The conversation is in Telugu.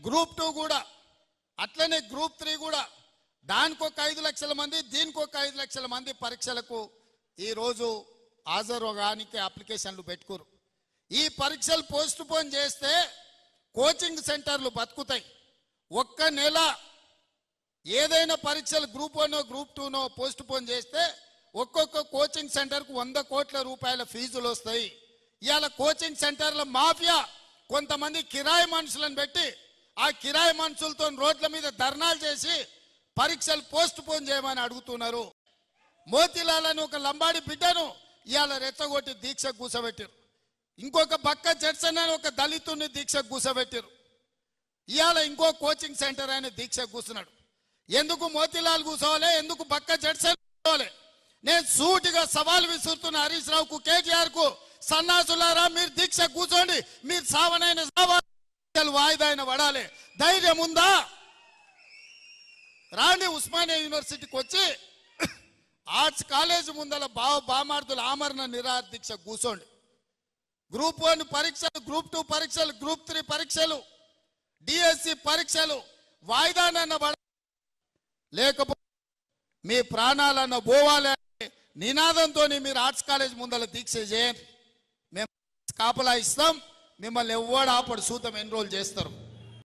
గ్రూప్ టూ కూడా అట్లనే గ్రూప్ త్రీ కూడా దానికి ఒక ఐదు లక్షల మంది దీనికి ఒక ఐదు లక్షల మంది పరీక్షలకు ఈరోజు హాజరుగానికి అప్లికేషన్లు పెట్టుకోరు ఈ పరీక్షలు పోస్ట్ పోన్ చేస్తే కోచింగ్ సెంటర్లు బతుకుతాయి ఒక్క నెల ఏదైనా పరీక్షలు గ్రూప్ వన్ గ్రూప్ టూనో పోస్ట్ పోన్ చేస్తే ఒక్కొక్క కోచింగ్ సెంటర్కు వంద కోట్ల రూపాయల ఫీజులు వస్తాయి ఇవాళ కోచింగ్ సెంటర్ల మాఫియా కొంతమంది కిరాయి మనుషులను పెట్టి ఆ కిరాయి మనుషులతో రోడ్ల మీద ధర్నాలు చేసి పరీక్షలు పోస్ట్ పోన్ చేయమని అడుగుతున్నారు మోతిలాల్ అని ఒక లంబాడి బిడ్డను ఇవాళ రెచ్చగొట్టి దీక్ష కూసబెట్టారు ఇంకొక బక్క జడ్సన్ అని ఒక దళితుని దీక్ష కూసబెట్టారు ఇవాళ ఇంకో కోచింగ్ సెంటర్ ఆయన దీక్ష కూర్చున్నాడు ఎందుకు మోతిలాల్ కూర్చోవాలి ఎందుకు బక్క జడ్సన్ కూర్చోవాలి నేను సూటిగా సవాల్ విసురుతున్న హరీష్ రావుకు కేటీఆర్ కు సన్నాసులారా మీరు దీక్ష కూర్చోండి మీరు సావనైన సవాలు వాయిదా అయిన పడాలి ధైర్యం ఉందా రాండి ఉస్మానియా యూనివర్సిటీకి వచ్చి ఆర్ట్స్ కాలేజ్ ముందల బావ బామార్దుల ఆమరణ నిరాహార దీక్ష కూర్చోండి గ్రూప్ వన్ పరీక్షలు గ్రూప్ టూ పరీక్షలు గ్రూప్ త్రీ పరీక్షలు డిఎస్సి పరీక్షలు వాయిదానన్న పడ లేకపోతే మీ ప్రాణాలన్న పోవాలి అనే నినాదంతో మీరు ఆర్ట్స్ కాలేజ్ ముందల దీక్ష చేయండి మేము కాపలా ఇస్తాం మిమ్మల్ని ఎవ్వడు ఆపడు సూతం ఎన్రోల్ చేస్తారు